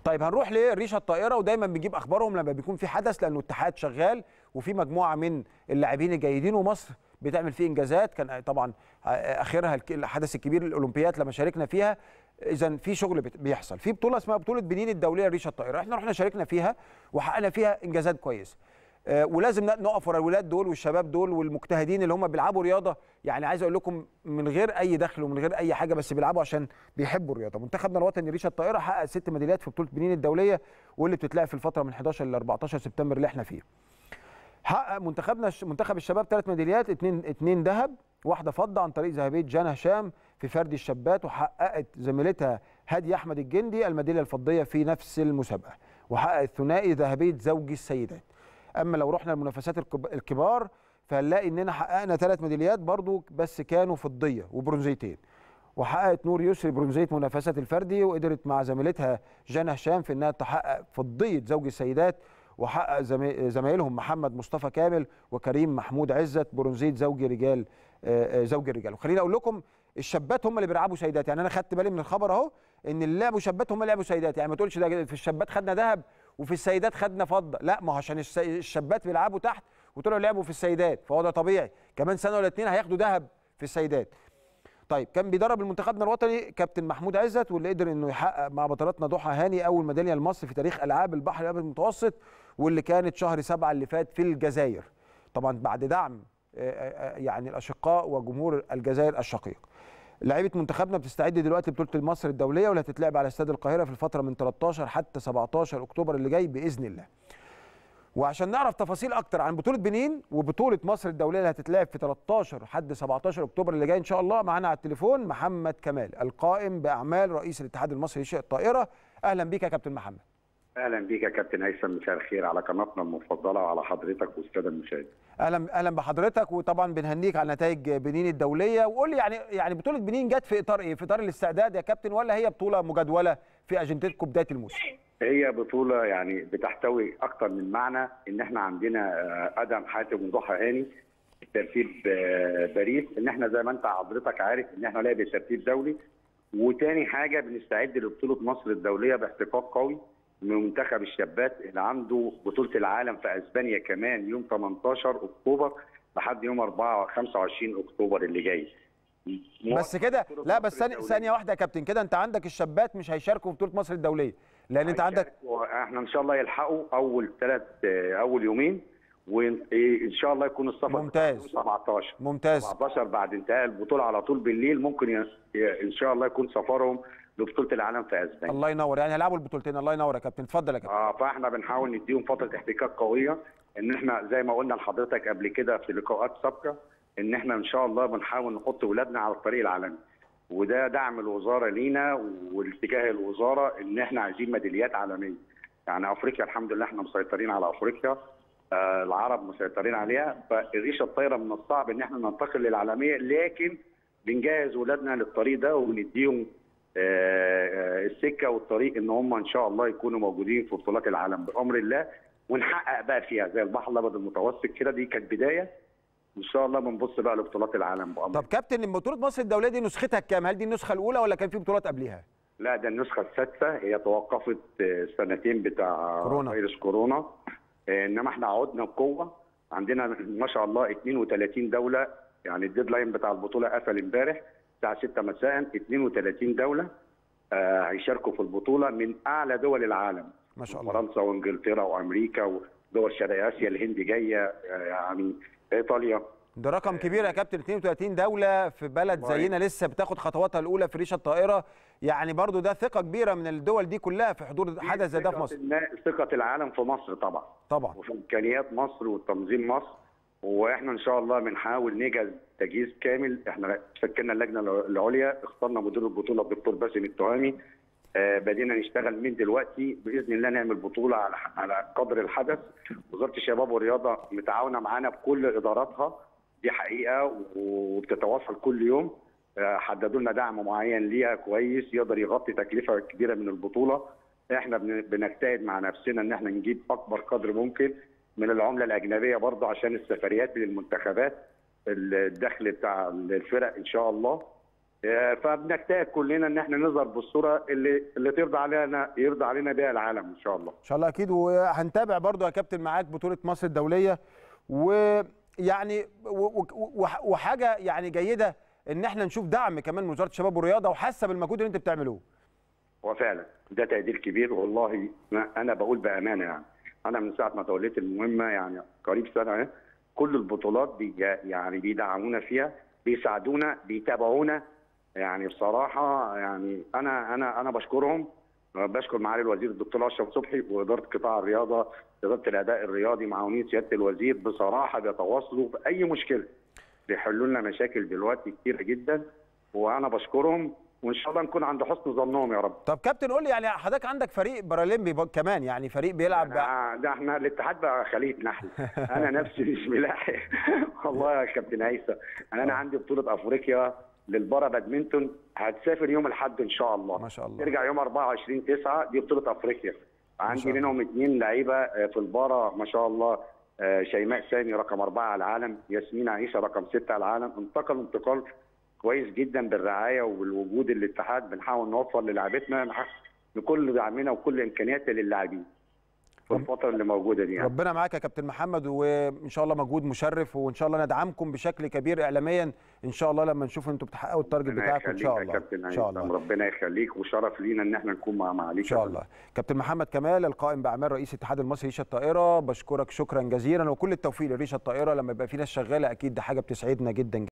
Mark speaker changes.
Speaker 1: طيب هنروح لريشه الطائره ودايما بنجيب اخبارهم لما بيكون في حدث لانه اتحاد شغال وفي مجموعه من اللاعبين الجيدين ومصر بتعمل فيه انجازات كان طبعا اخرها الحدث الكبير الاولمبياد لما شاركنا فيها اذا في شغل بيحصل في بطوله اسمها بطوله بنين الدوليه لريشه الطائره احنا رحنا شاركنا فيها وحققنا فيها انجازات كويسه ولازم نقف ورا الولاد دول والشباب دول والمجتهدين اللي هم بيلعبوا رياضه يعني عايز اقول لكم من غير اي دخل ومن غير اي حاجه بس بيلعبوا عشان بيحبوا الرياضه منتخبنا الوطني ريشه الطائره حقق ست ميداليات في بطوله بنين الدوليه واللي بتتلعب في الفتره من 11 ل 14 سبتمبر اللي احنا فيه حقق منتخبنا منتخب الشباب ثلاث ميداليات اثنين اثنين ذهب واحده فضه عن طريق ذهبيه جان هشام في فردي الشابات وحققت زميلتها هادي احمد الجندي الميداليه الفضيه في نفس المسابقه وحقق الثنائي ذهبيه زوجي السيدات اما لو رحنا المنافسات الكبار فهنلاقي اننا حققنا ثلاث ميداليات برضو بس كانوا فضيه وبرونزيتين وحققت نور يسري برونزيه منافسه الفردي وقدرت مع زميلتها جان هشام في انها تحقق فضيه زوج السيدات وحقق زمايلهم محمد مصطفى كامل وكريم محمود عزت برونزيه زوج رجال زوج الرجال وخليني اقول لكم الشابات هم اللي بيلعبوا سيدات يعني انا خدت بالي من الخبر اهو ان اللي لعبوا شابات هم اللي لعبوا سيدات يعني ما تقولش ده في الشابات خدنا ذهب وفي السيدات خدنا فضه لا ما هو عشان الشابات بيلعبوا تحت وطلعوا لعبوا في السيدات فهو ده طبيعي كمان سنه ولا اتنين هياخدوا ذهب في السيدات طيب كان بيدرب المنتخبنا الوطني كابتن محمود عزت واللي قدر انه يحقق مع بطلاتنا ضحى هاني اول ميداليه لمصر في تاريخ العاب البحر الابيض المتوسط واللي كانت شهر سبعة اللي فات في الجزائر طبعا بعد دعم يعني الاشقاء وجمهور الجزائر الشقيق لعيبه منتخبنا بتستعد دلوقتي لبطوله مصر الدوليه واللي هتتلعب على استاد القاهره في الفتره من 13 حتى 17 اكتوبر اللي جاي باذن الله وعشان نعرف تفاصيل اكتر عن بطوله بنين وبطوله مصر الدوليه اللي هتتلعب في 13 لحد 17 اكتوبر اللي جاي ان شاء الله معانا على التليفون محمد كمال القائم باعمال رئيس الاتحاد المصري لشيء الطائره اهلا بيك يا كابتن محمد
Speaker 2: اهلا بيك يا كابتن هيثم مساء الخير على قناتنا المفضله وعلى حضرتك والساده المشاهدين
Speaker 1: اهلا اهلا بحضرتك وطبعا بنهنيك على نتائج بنين الدوليه وقول لي يعني يعني بطوله بنين جت في اطار ايه في اطار الاستعداد يا كابتن ولا هي بطوله مجدوله في اجندتكم بدايه الموسم
Speaker 2: هي بطوله يعني بتحتوي اكتر من معنى ان احنا عندنا ادم حاتم وضحى هاني ترتيب باريس ان احنا زي ما انت حضرتك عارف ان احنا لعبه ترتيب دولي وتاني حاجه بنستعد لبطوله مصر الدوليه باحتكاك قوي من منتخب الشابات اللي عنده بطوله العالم في اسبانيا كمان يوم 18 اكتوبر لحد يوم 4 25 اكتوبر اللي جاي
Speaker 1: بس كده لا بس ثانيه ثانيه واحده يا كابتن كده انت عندك الشابات مش هيشاركوا في بطوله مصر الدوليه لان انت عندك
Speaker 2: احنا ان شاء الله يلحقوا اول ثلاث اول يومين وان شاء الله يكون السفر
Speaker 1: ممتاز
Speaker 2: 17
Speaker 1: ممتاز
Speaker 2: 17 بعد انتهاء البطوله على طول بالليل ممكن ان شاء الله يكون سفرهم لبطوله العالم في اسبانيا
Speaker 1: الله ينور يعني هيلعبوا البطولتين الله ينور يا كابتن اتفضل يا كابتن
Speaker 2: اه فاحنا بنحاول نديهم فتره احتكاك قويه ان احنا زي ما قلنا لحضرتك قبل كده في لقاءات سابقه ان احنا ان شاء الله بنحاول نحط اولادنا على الطريق العالمي وده دعم الوزاره لينا والاتجاه الوزاره ان احنا عايزين ميداليات عالميه يعني افريقيا الحمد لله احنا مسيطرين على افريقيا آه العرب مسيطرين عليها فالريشه الطايره من الصعب ان احنا ننتقل للعالميه لكن بنجهز ولادنا للطريق ده ونديهم آه السكه والطريق ان هم ان شاء الله يكونوا موجودين في بطولات العالم بامر الله ونحقق بقى فيها زي البحر الابيض المتوسط كده دي كانت بدايه ان شاء الله بنبص بقى لبطولات العالم بامر
Speaker 1: طب كابتن بطوله مصر الدوليه دي نسختها كام؟ هل دي النسخه الاولى ولا كان في بطولات قبلها؟
Speaker 2: لا ده النسخه السادسه هي توقفت سنتين بتاع
Speaker 1: كورونا.
Speaker 2: فيروس كورونا انما احنا عدنا بقوه عندنا ما شاء الله 32 دوله يعني الديدلاين بتاع البطوله قفل امبارح الساعه 6 مساء 32 دوله آه هيشاركوا في البطوله من اعلى دول العالم
Speaker 1: ما شاء الله
Speaker 2: فرنسا وانجلترا وامريكا ودول شرق اسيا الهند جايه آه يعني ايطاليا
Speaker 1: ده رقم كبير يا كابتن 32 دوله في بلد زينا لسه بتاخد خطواتها الاولى في ريشه الطائره يعني برضو ده ثقه كبيره من الدول دي كلها في حضور حدث زي ده في مصر
Speaker 2: ثقه العالم في مصر طبعا
Speaker 1: طبعا
Speaker 2: وفي امكانيات مصر وتنظيم مصر واحنا ان شاء الله بنحاول نجهز تجهيز كامل احنا شكلنا اللجنه العليا اخترنا مدير البطوله الدكتور باسم التهامي آه بدينا نشتغل من دلوقتي باذن الله نعمل بطوله على على قدر الحدث وزاره الشباب والرياضه متعاونه معانا بكل اداراتها دي حقيقه وبتتواصل كل يوم آه حددوا لنا دعم معين ليها كويس يقدر يغطي تكلفه كبيره من البطوله احنا بنجتهد مع نفسنا ان احنا نجيب اكبر قدر ممكن من العمله الاجنبيه برضه عشان السفريات للمنتخبات الدخل بتاع الفرق ان شاء الله آه، فبنجتهد كلنا ان احنا نظهر بالصوره اللي اللي ترضى علينا يرضى علينا بها العالم ان شاء الله
Speaker 1: ان شاء الله اكيد وهنتابع برضو يا كابتن معاك بطوله مصر الدوليه ويعني و- و- وحاجه يعني جيده ان احنا نشوف دعم كمان من وزاره الشباب والرياضه وحاسه بالمجهود اللي انت بتعملوه
Speaker 2: وفعلا ده تقدير كبير والله ما- انا بقول بامانه يعني انا من ساعه ما توليت المهمه يعني قريب سنه اهي، كل البطولات بي يعني بيدعمونا فيها بيساعدونا بيتابعونا يعني بصراحه يعني انا انا انا بشكرهم بشكر معالي الوزير الدكتور اشرف صبحي واداره قطاع الرياضه اداره الاداء الرياضي معاونيه سياده الوزير بصراحه بيتواصلوا باي مشكله بيحلوا لنا مشاكل دلوقتي كتيره جدا وانا بشكرهم وان شاء الله نكون عند حسن ظنهم يا رب
Speaker 1: طب كابتن قول لي يعني حضرتك عندك فريق بارالمبي ب- كمان يعني فريق بيلعب بقى
Speaker 2: ده, ده احنا الاتحاد بقى خليه نحل انا نفسي مش ملاحق والله يا كابتن هيثم انا انا عندي بطوله افريقيا للبارا بادمنتون هتسافر يوم الاحد ان شاء الله
Speaker 1: ما شاء الله.
Speaker 2: ترجع يوم 24 9 دي بطوله افريقيا عندي
Speaker 1: شاء الله.
Speaker 2: منهم اثنين لعيبه آه، في البارا ما شاء الله آه، شيماء سامي رقم أربعة على العالم ياسمين عيسى رقم ستة على العالم انتقلوا انتقال كويس جدا بالرعايه وبالوجود الاتحاد بنحاول نوفر للاعبتنا نح- بكل دعمنا وكل امكانياتنا للاعبين في الفتره اللي موجوده دي يعني.
Speaker 1: ربنا معاك يا كابتن محمد وان شاء الله مجهود مشرف وان شاء الله ندعمكم بشكل كبير اعلاميا ان شاء الله لما نشوف انتوا بتحققوا التارجت
Speaker 2: ربنا
Speaker 1: بتاعكم ان
Speaker 2: يخليك
Speaker 1: شاء
Speaker 2: يا
Speaker 1: الله
Speaker 2: كابتن
Speaker 1: ان شاء
Speaker 2: هيثم،
Speaker 1: الله
Speaker 2: ربنا يخليك وشرف لينا ان احنا نكون مع معاليك
Speaker 1: ان شاء الله كابتن محمد كمال القائم باعمال رئيس الاتحاد المصري ريشه الطائره بشكرك شكرا جزيلا وكل التوفيق لريشه الطائره لما يبقى في ناس شغاله اكيد ده حاجه بتسعدنا جدا